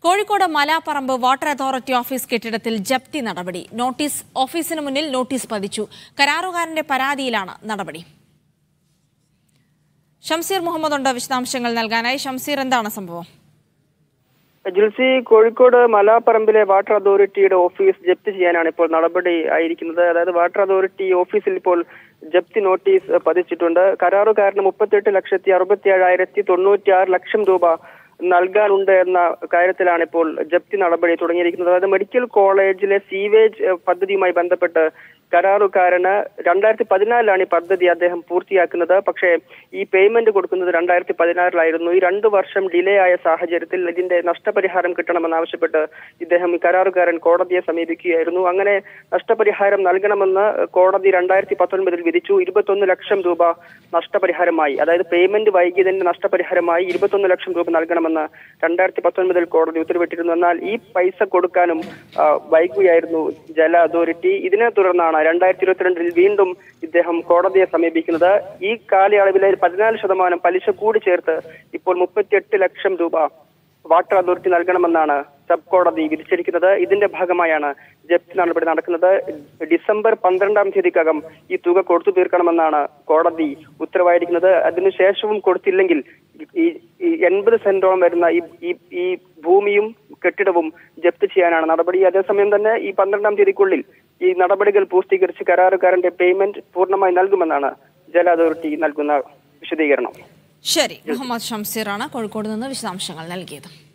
Kozhikode Malapparamba water authority office കെട്ടിടത്തിൽ ജപ്തി നടപടി നോട്ടീസ് ഓഫീസിന് മുന്നിൽ നോട്ടീസ് പതിച്ചു കരാറുകാരന്റെ പരാതിയിലാണ് നടപടി ഷംസീർ മുഹമ്മദ് ഉണ്ട് വിശദാംശങ്ങൾ നൽകാനായി ഷംസീർ എന്താണ് സംഭവം ജിൽസി കോഴിക്കോട് മലാപ്പറമ്പിലെ വാട്ടർ അതോറിറ്റിയുടെ ഓഫീസ് ജപ്തി ചെയ്യാനാണ് ഇപ്പോൾ നടപടി ആയിരിക്കുന്നത് അതായത് വാട്ടർ അതോറിറ്റി ഓഫീസിൽ ഇപ്പോൾ ജപ്തി നോട്ടീസ് പതിച്ചിട്ടുണ്ട് കരാറുകാരന് മുപ്പത്തെട്ട് ലക്ഷത്തി അറുപത്തി ഏഴായിരത്തി തൊണ്ണൂറ്റി ആറ് ലക്ഷം രൂപ നൽകാനുണ്ട് എന്ന കാര്യത്തിലാണ് ഇപ്പോൾ ജപ്തി നടപടി തുടങ്ങിയിരിക്കുന്നത് അതായത് മെഡിക്കൽ കോളേജിലെ സീവേജ് ഏഹ്, പദ്ധതിയുമായി ബന്ധപ്പെട്ട് കരാറുകാരന് രണ്ടായിരത്തി പതിനാലിലാണ് ഈ പദ്ധതി അദ്ദേഹം പൂർത്തിയാക്കുന്നത് പക്ഷേ ഈ പേയ്മെന്റ് കൊടുക്കുന്നത് രണ്ടായിരത്തി പതിനാറിലായിരുന്നു ഈ രണ്ടു വർഷം ഡിലേ ആയ സാഹചര്യത്തിൽ ഇതിന്റെ നഷ്ടപരിഹാരം കിട്ടണമെന്നാവശ്യപ്പെട്ട് ഇദ്ദേഹം ഈ കരാറുകാരൻ കോടതിയെ സമീപിക്കുകയായിരുന്നു അങ്ങനെ നഷ്ടപരിഹാരം നൽകണമെന്ന് കോടതി രണ്ടായിരത്തി പത്തൊൻപതിൽ വിധിച്ചു ഇരുപത്തൊന്ന് ലക്ഷം രൂപ നഷ്ടപരിഹാരമായി അതായത് പേയ്മെന്റ് വൈകിയതിന്റെ നഷ്ടപരിഹാരമായി ഇരുപത്തൊന്ന് ലക്ഷം രൂപ നൽകണമെന്ന് രണ്ടായിരത്തി പത്തൊൻപതിൽ കോടതി ഉത്തരവിട്ടിരുന്നു എന്നാൽ ഈ പൈസ കൊടുക്കാനും ആ, വൈകുകയായിരുന്നു ജല അതോറിറ്റി ഇതിനെ തുടർന്നാണ് രണ്ടായിരത്തി ഇരുപത്തിരണ്ടിൽ വീണ്ടും ഇദ്ദേഹം കോടതിയെ സമീപിക്കുന്നത് ഈ കാലയളവിലെ പതിനാല് ശതമാനം പലിശ കൂടി ചേർത്ത് ഇപ്പോൾ മുപ്പത്തിയെട്ട് ലക്ഷം രൂപ വാട്ടർ അതോറിറ്റി നൽകണമെന്നാണ് സബ് കോടതി വിധിച്ചിരിക്കുന്നത് ഇതിന്റെ ഭാഗമായാണ് ജപ്തി നടപടി നടക്കുന്നത് ഡിസംബർ പന്ത്രണ്ടാം തീയതിക്കകം ഈ തുക കൊടുത്തു തീർക്കണമെന്നാണ് കോടതി ഉത്തരവായിരിക്കുന്നത് അതിനുശേഷവും കൊടുത്തില്ലെങ്കിൽ ഈ ഈ എൺപത് സെന്റോളം വരുന്ന ഈ ഈ ഈ ഭൂമിയും കെട്ടിടവും ജപ്തി ചെയ്യാനാണ് നടപടി അതേസമയം തന്നെ ഈ പന്ത്രണ്ടാം തീയതിക്കുള്ളിൽ ഈ നടപടികൾ പൂർത്തീകരിച്ച് കരാറുകാരന്റെ പേയ്മെന്റ് പൂർണ്ണമായി നൽകുമെന്നാണ് ജല അതോറിറ്റി നൽകുന്ന വിശദീകരണം ശരി മുഹമ്മദ് ഷംസീറാണ് കോഴിക്കോട് നിന്ന് വിശദാംശങ്ങൾ നൽകിയത്